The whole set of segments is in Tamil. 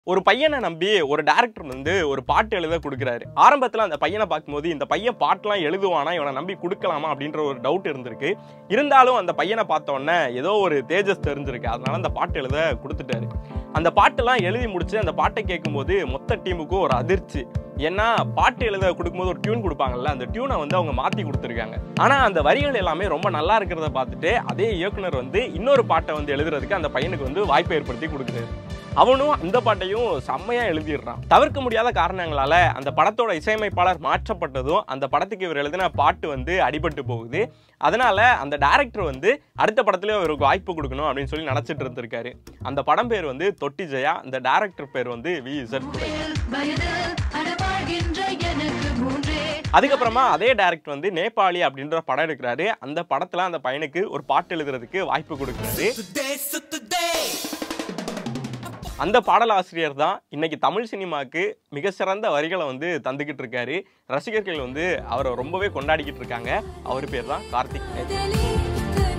ஒரு பையனை நம்பி ஒரு டேரக்டர் வந்து ஒரு பாட்டு எழுத கொடுக்குறாரு ஆரம்பத்தில் அந்த பையனை பார்க்கும்போது இந்த பையன் பாட்டெலாம் எழுதுவானா இவனை நம்பி கொடுக்கலாமா அப்படின்ற ஒரு டவுட் இருந்திருக்கு இருந்தாலும் அந்த பையனை பார்த்த உடனே ஏதோ ஒரு தேஜஸ் தெரிஞ்சிருக்கு அதனால அந்த பாட்டு எழுத கொடுத்துட்டாரு அந்த பாட்டெல்லாம் எழுதி முடிச்சு அந்த பாட்டை கேட்கும்போது மொத்த டீமுக்கும் ஒரு அதிர்ச்சி ஏன்னா பாட்டு எழுத கொடுக்கும்போது ஒரு டியூன் கொடுப்பாங்கல்ல அந்த டியூனை வந்து அவங்க மாற்றி கொடுத்துருக்காங்க ஆனால் அந்த வரிகள் எல்லாமே ரொம்ப நல்லா இருக்கிறத பார்த்துட்டு அதே இயக்குனர் வந்து இன்னொரு பாட்டை வந்து எழுதுறதுக்கு அந்த பையனுக்கு வந்து வாய்ப்பை ஏற்படுத்தி கொடுக்குறாரு அவனும் அந்த பாட்டையும் செம்மையா எழுதிடுறான் தவிர்க்க முடியாத காரணங்களால அந்த படத்தோட இசையமைப்பாளர் மாற்றப்பட்டதும் அந்த படத்துக்கு இவர் எழுதின பாட்டு வந்து அடிபட்டு போகுது அதனால அந்த டைரக்டர் வந்து அடுத்த படத்துலயும் இவருக்கு வாய்ப்பு கொடுக்கணும் அப்படின்னு சொல்லி நினைச்சிட்டு இருந்திருக்காரு அந்த படம் பேர் வந்து தொட்டி ஜெயா அந்த டைரக்டர் பேர் வந்து வி இசட் துரை வயதில் அடவாழ்கின்ற எனக்கு மூன்றே அதுக்கப்புறமா அதே டைரக்டர் வந்து நேபாளி அப்படின்ற படம் எடுக்கிறாரு அந்த படத்துல அந்த பையனுக்கு ஒரு பாட்டு எழுதுறதுக்கு வாய்ப்பு கொடுக்குறாரு அந்த பாடலாசிரியர் தான் இன்னைக்கு தமிழ் சினிமாக்கு மிக சிறந்த வரிகளை வந்து தந்துக்கிட்டு இருக்காரு ரசிகர்கள் வந்து அவரை ரொம்பவே கொண்டாடிக்கிட்டு இருக்காங்க அவர் பேர் தான் கார்த்திக் நேத்.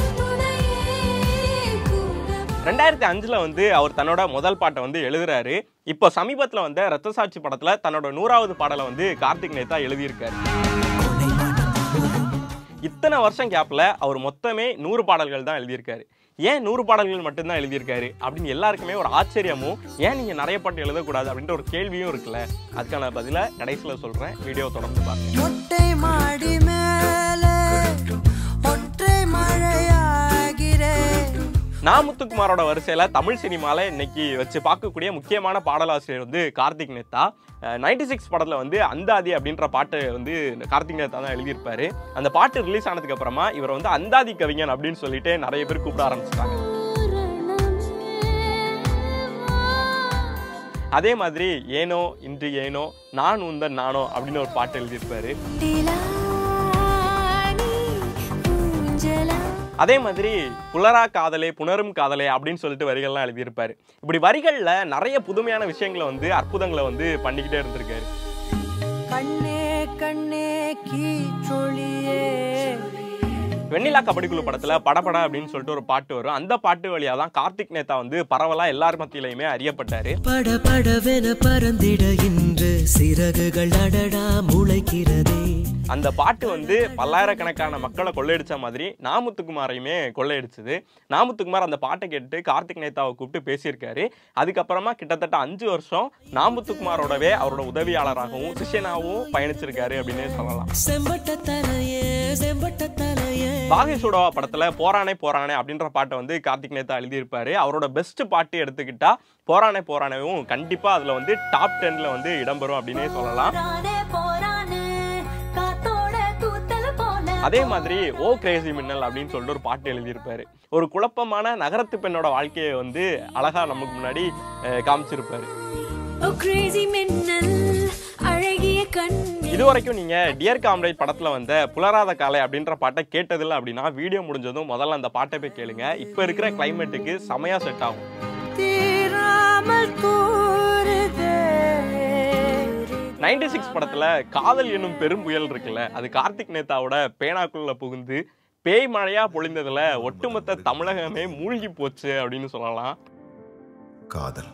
ரெண்டாயிரத்தி அஞ்சுல வந்து அவர் தன்னோட முதல் பாட்டை வந்து எழுதுறாரு இப்போ சமீபத்தில் வந்த ரத்த சாட்சி படத்துல தன்னோட நூறாவது பாடலை வந்து கார்த்திக் நேத்தா எழுதியிருக்காரு இத்தனை வருஷம் கேப்ல அவர் மொத்தமே நூறு பாடல்கள் தான் எழுதியிருக்காரு ஏன் நூறு பாடல்கள் மட்டும்தான் எழுதியிருக்காரு அப்படின்னு எல்லாருக்குமே ஒரு ஆச்சரியமும் ஏன் நீங்க நிறைய பாட்டு எழுதக்கூடாது அப்படின்ற ஒரு கேள்வியும் இருக்குல்ல அதுக்கான பதிலை கடைசியில் சொல்றேன் வீடியோ தொடர்ந்து பாருங்க மொட்டை மாடி மேலே ஒற்றை மழையாகிறேன் நாமுத்துக்குமாரோட வரிசையில தமிழ் சினிமால இன்னைக்கு வச்சு பார்க்கக்கூடிய முக்கியமான பாடலாசிரியர் வந்து கார்த்திக் நேத்தா நைன்டி சிக்ஸ் படத்துல வந்து அந்தாதி அப்படின்ற பாட்டை வந்து கார்த்திக் நேத்தா தான் எழுதியிருப்பாரு அந்த பாட்டு ரிலீஸ் ஆனதுக்கு அப்புறமா இவர் வந்து அந்தாதி கவிஞன் அப்படின்னு சொல்லிட்டு நிறைய பேர் கூப்பிட ஆரம்பிச்சிட்டாங்க அதே மாதிரி ஏனோ இன்று ஏனோ நான் உந்தன் நானோ அப்படின்னு ஒரு பாட்டு எழுதியிருப்பாரு அதே மாதிரி புலரா காதலே புணரும் காதலே அப்படின்னு சொல்லிட்டு வரிகள்லாம் எழுதியிருப்பாரு இப்படி வரிகள்ல நிறைய புதுமையான விஷயங்களை வந்து அற்புதங்களை வந்து பண்ணிக்கிட்டே இருந்திருக்காரு கண்ணே கண்ணே கீச்சொழியே வெண்ணிலா கபடிக்குழு படத்துல படபட அப்படின்னு சொல்லிட்டு ஒரு பாட்டு வரும் அந்த பாட்டு வழியா தான் கார்த்திக் நேதா வந்து பரவலா எல்லார் மத்தியிலையுமே அறியப்பட்டாரு பட படவென பறந்திட இன்று சிறகுகள் அடடா முளைக்கிறதே அந்த பாட்டு வந்து பல்லாயிரக்கணக்கான மக்களை கொள்ளையடிச்ச மாதிரி நாமுத்துக்குமாரையுமே கொள்ளையடிச்சது நாமுத்துக்குமார் அந்த பாட்டை கேட்டு கார்த்திக் நேதாவை கூப்பிட்டு பேசியிருக்காரு அதுக்கப்புறமா கிட்டத்தட்ட அஞ்சு வருஷம் நாமுத்துக்குமாரோடவே அவரோட உதவியாளராகவும் சிஷ்யனாகவும் பயணிச்சிருக்காரு அப்படின்னே சொல்லலாம் செம்பட்ட தலையே செம்பட்ட தலையே பாகை சுடவா படத்துல போரானே போரானே அப்படின்ற பாட்டை வந்து கார்த்திக் நேதா எழுதியிருப்பாரு அவரோட பெஸ்ட் பாட்டு எடுத்துக்கிட்டா போரானே போரானேவும் கண்டிப்பா அதுல வந்து டாப் டென்ல வந்து இடம்பெறும் அப்படின்னே சொல்லலாம் போரானே போரானே காத்தோட தூத்தல் போல அதே மாதிரி ஓ கிரேசி மின்னல் அப்படின்னு சொல்லிட்டு ஒரு பாட்டு எழுதியிருப்பாரு ஒரு குழப்பமான நகரத்து பெண்ணோட வாழ்க்கையை வந்து அழகா நமக்கு முன்னாடி அஹ், காமிச்சிருப்பாரு ஓ கிரேசி மின்னல் அழகிய கண் இது வரைக்கும் நீங்க டியர் காம்ரேட் படத்துல வந்த புலராத காலை அப்படின்ற பாட்டை கேட்டதில்ல அப்படின்னா வீடியோ முடிஞ்சதும் முதல்ல அந்த பாட்டை போய் கேளுங்க இப்ப இருக்கிற கிளைமேட்டுக்கு செமையா செட் ஆகும் தீராமல் கூறுதே நைன்டி சிக்ஸ் படத்துல காதல் என்னும் பெரும் புயல் இருக்குல்ல அது கார்த்திக் நேதாவோட பேனாக்குள்ள புகுந்து பேய் மழையா பொழிந்ததுல ஒட்டுமொத்த தமிழகமே மூழ்கி போச்சு அப்படின்னு சொல்லலாம் காதல்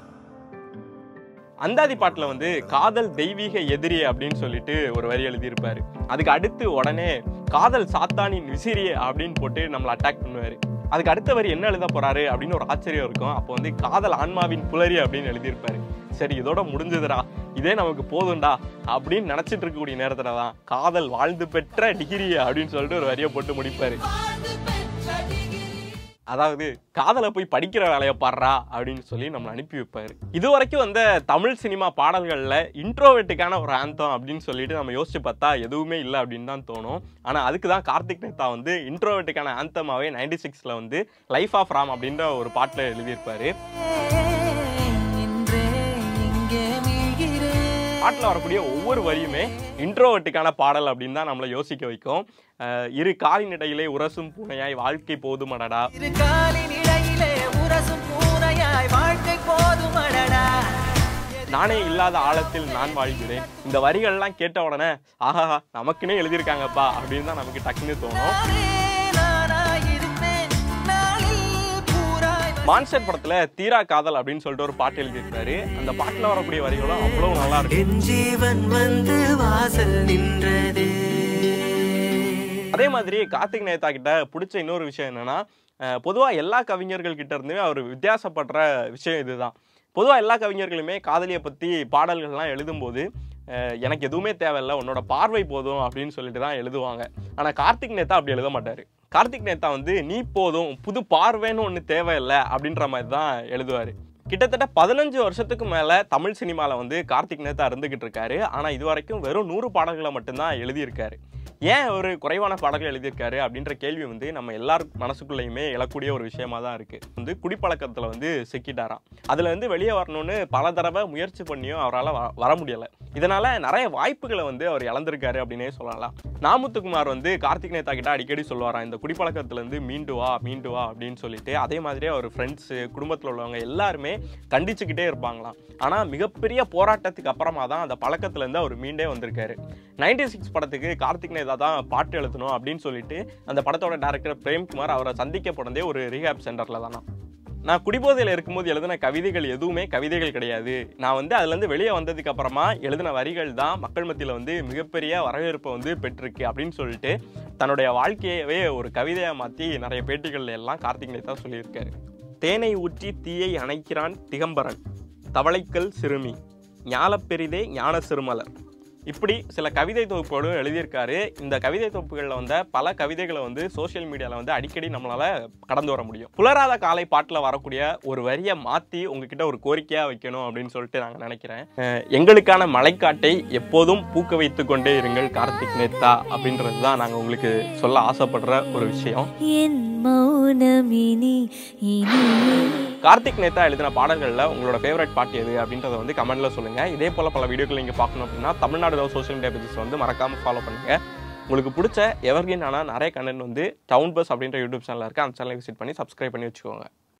அந்தாதி பாட்டுல வந்து காதல் தெய்வீக எதிரி அப்படின்னு சொல்லிட்டு ஒரு வரி எழுதியிருப்பாரு அதுக்கு அடுத்து உடனே காதல் சாத்தானின் விசிறி அப்படின்னு போட்டு நம்மளை அட்டாக் பண்ணுவாரு அதுக்கு அடுத்த வரி என்ன எழுத போறாரு அப்படின்னு ஒரு ஆச்சரியம் இருக்கும் அப்போ வந்து காதல் ஆன்மாவின் புலரி அப்படின்னு எழுதியிருப்பாரு சரி இதோட முடிஞ்சதுடா இதே நமக்கு போதும்டா அப்படின்னு நினைச்சிட்டு இருக்கக்கூடிய நேரத்துல தான் காதல் வாழ்ந்து பெற்ற டிகிரி அப்படின்னு சொல்லிட்டு ஒரு வரியை போட்டு முடிப்பாரு அதாவது காதலை போய் படிக்கிற வேலையை பாடுறா அப்படின்னு சொல்லி நம்மளை அனுப்பி வைப்பாரு இது வரைக்கும் வந்த தமிழ் சினிமா பாடல்களில் இன்ட்ரோவேட்டுக்கான ஒரு ஆந்தம் அப்படின்னு சொல்லிட்டு நம்ம யோசிச்சு பார்த்தா எதுவுமே இல்லை அப்படின்னு தான் தோணும் ஆனால் அதுக்கு தான் கார்த்திக் நேத்தா வந்து இன்ட்ரோவேட்டுக்கான ஆந்தமாவே நைன்டி சிக்ஸில் வந்து லைஃப் ஆஃப் ராம் அப்படின்ற ஒரு பாட்டில் எழுதியிருப்பாரு இன்றே இங்கே மீழ்கிறேன் பாட்டில் வரக்கூடிய ஒவ்வொரு வரியுமே இன்ட்ரோவர்ட்டுக்கான பாடல் அப்படின்னு தான் நம்மளை யோசிக்க வைக்கும் அஹ் இரு காலின் இடையிலே உரசும் பூனையாய் வாழ்க்கை போதுமடடா இரு காலின் இடையிலே உரசும் பூனையாய் வாழ்க்கை போதும் அடடா நானே இல்லாத ஆழத்தில் நான் வாழ்கிறேன் இந்த வரிகள்லாம் கேட்ட உடனே ஆஹா நமக்குன்னே எழுதியிருக்காங்கப்பா அப்படின்னு தான் நமக்கு டக்குன்னு தோணும் நானே நானாயிருப்பேன் நாளில் பூராய் மான்ஸ்டர் படத்துல தீரா காதல் அப்படின்னு சொல்லிட்டு ஒரு பாட்டு எழுதியிருக்காரு அந்த பாட்டுல வரக்கூடிய வரிகளும் அவ்வளவு நல்லா இருக்கு என் ஜீவன் வந்து வாசல் நின்றது அதே மாதிரி கார்த்திக் நேதா கிட்ட பிடிச்ச இன்னொரு விஷயம் என்னன்னா அஹ், பொதுவா எல்லா கவிஞர்கள் கிட்ட இருந்துமே அவர் வித்தியாசப்படுற விஷயம் இதுதான் பொதுவா எல்லா கவிஞர்களுமே காதலியை பத்தி பாடல்கள்லாம் எழுதும்போது அஹ், எனக்கு எதுவுமே தேவையில்ல உன்னோட பார்வை போதும் அப்படின்னு சொல்லிட்டு தான் எழுதுவாங்க ஆனா கார்த்திக் நேதா அப்படி எழுத மாட்டாரு கார்த்திக் நேதா வந்து நீ போதும் புது பார்வைன்னு ஒன்று தேவையில்லை அப்படின்ற மாதிரி தான் எழுதுவார் கிட்டத்தட்ட பதினஞ்சு வருஷத்துக்கு மேலே தமிழ் சினிமாவில் வந்து கார்த்திக் நேதா இருந்துகிட்டு இருக்காரு ஆனால் இது வரைக்கும் வெறும் நூறு பாடல்களை மட்டும்தான் எழுதியிருக்காரு ஏன் ஒரு குறைவான பாடல்கள் எழுதியிருக்காரு அப்படின்ற கேள்வி வந்து நம்ம எல்லார் மனசுக்குள்ளேயுமே எழக்கூடிய ஒரு விஷயமா தான் இருக்கு வந்து குடிப்பழக்கத்தில் வந்து சிக்கிட்டாராம் அதுல இருந்து வெளியே வரணும்னு பல தடவை முயற்சி பண்ணியும் அவரால் வர முடியலை இதனால நிறைய வாய்ப்புகளை வந்து அவர் இழந்திருக்காரு அப்படின்னே சொல்லலாம் நாமுத்துக்குமார் வந்து கார்த்திக் நேதா கிட்ட அடிக்கடி சொல்லுவாராம் இந்த குடிப்பழக்கத்துல இருந்து மீண்டு வா மீண்டு வா அப்படின்னு சொல்லிட்டு அதே மாதிரியே அவர் ஃப்ரெண்ட்ஸு குடும்பத்தில் உள்ளவங்க எல்லாருமே கண்டிச்சுக்கிட்டே இருப்பாங்களாம் ஆனால் மிகப்பெரிய போராட்டத்துக்கு அப்புறமா தான் அந்த பழக்கத்துல இருந்து அவர் மீண்டே வந்திருக்காரு நைன்டி சிக்ஸ் படத்துக்கு கார்த்திக் நேதா தான் பாட்டு எழுதணும் அப்படின்னு சொல்லிட்டு அந்த படத்தோட டேரக்டர் பிரேம்குமார் அவரை சந்திக்க போனதே ஒரு ரீஹாப் சென்டரில் தானா நான் குடிபோதையில் இருக்கும்போது எழுதின கவிதைகள் எதுவுமே கவிதைகள் கிடையாது நான் வந்து அதுலேருந்து வெளியே வந்ததுக்கு அப்புறமா எழுதின வரிகள் தான் மக்கள் மத்தியில் வந்து மிகப்பெரிய வரவேற்பை வந்து பெற்றிருக்கு அப்படின்னு சொல்லிட்டு தன்னுடைய வாழ்க்கையவே ஒரு கவிதையாக மாற்றி நிறைய பேட்டிகள்ல எல்லாம் கார்த்திக் நேதா சொல்லியிருக்காரு தேனை ஊற்றி தீயை அணைக்கிறான் திகம்பரன் தவளைக்கல் சிறுமி ஞாலப்பெரிதே ஞான சிறுமலர் இப்படி சில கவிதை தொகுப்புகளும் எழுதியிருக்காரு இந்த கவிதை தொகுப்புகளில் வந்த பல கவிதைகளை வந்து சோஷியல் மீடியாவில் வந்து அடிக்கடி நம்மளால கடந்து வர முடியும் புலராத காலை பாட்டில் வரக்கூடிய ஒரு வரியை மாற்றி உங்ககிட்ட ஒரு கோரிக்கையாக வைக்கணும் அப்படின்னு சொல்லிட்டு நாங்கள் நினைக்கிறேன் அஹ் எங்களுக்கான மலைக்காட்டை எப்போதும் பூக்க வைத்து கொண்டே இருங்கள் கார்த்திக் நேத்தா அப்படின்றது தான் நாங்கள் உங்களுக்கு சொல்ல ஆசைப்படுற ஒரு விஷயம் என் மௌனமினி இனி கார்த்திக் நேத்தா எழுதின பாடல்களில் உங்களோட ஃபேவரட் பாட்டு எது அப்படின்றத வந்து கமெண்ட்ல சொல்லுங்க இதே போல பல வீடியோக்கள் நீங்கள் பார்க்கணும் அப்படின்னா Tamil Nadu love social media pages வந்து மறக்காம ஃபாலோ பண்ணுங்க உங்களுக்கு பிடிச்ச எவர்கின் ஆனால் நிறைய கண்டென்ட் வந்து டவுன் பஸ் அப்படின்ற யூடியூப் சேனல் இருக்கு அந்த சேனலை விசிட் பண்ணி சப்ஸ்கிரைப் பண்ணி வச்சுக்கோங்க